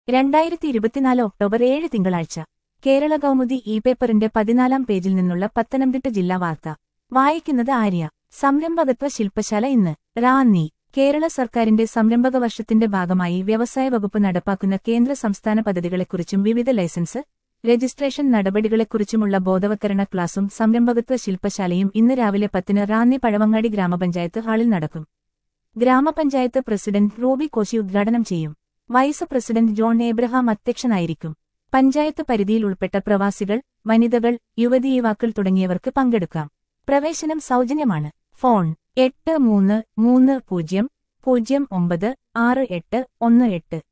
രണ്ടായിരത്തി ഇരുപത്തിനാല് ഒക്ടോബർ ഏഴ് തിങ്കളാഴ്ച കേരള കൗമുദി ഇ പേപ്പറിന്റെ പതിനാലാം പേജിൽ നിന്നുള്ള പത്തനംതിട്ട ജില്ലാ വാർത്ത വായിക്കുന്നത് ആര്യ സംരംഭകത്വ ശില്പശാല ഇന്ന് റാന്നി കേരള സർക്കാരിന്റെ സംരംഭക വർഷത്തിന്റെ ഭാഗമായി വ്യവസായ വകുപ്പ് നടപ്പാക്കുന്ന കേന്ദ്ര സംസ്ഥാന പദ്ധതികളെക്കുറിച്ചും വിവിധ ലൈസൻസ് രജിസ്ട്രേഷൻ നടപടികളെക്കുറിച്ചുമുള്ള ബോധവത്കരണ ക്ലാസും സംരംഭകത്വ ശില്പശാലയും ഇന്ന് രാവിലെ പത്തിന് റാന്നി പഴവങ്ങാടി ഗ്രാമപഞ്ചായത്ത് ഹാളിൽ നടക്കും ഗ്രാമപഞ്ചായത്ത് പ്രസിഡന്റ് റൂബി കോശി ഉദ്ഘാടനം ചെയ്യും വൈസ് പ്രസിഡന്റ് ജോൺ ഏബ്രഹാം അധ്യക്ഷനായിരിക്കും പഞ്ചായത്ത് പരിധിയിൽ ഉൾപ്പെട്ട പ്രവാസികൾ വനിതകൾ യുവതി യുവാക്കൾ തുടങ്ങിയവർക്ക് പങ്കെടുക്കാം പ്രവേശനം സൗജന്യമാണ് ഫോൺ എട്ട് മൂന്ന് മൂന്ന് പൂജ്യം പൂജ്യം ഒമ്പത് ആറ് എട്ട് ഒന്ന് എട്ട്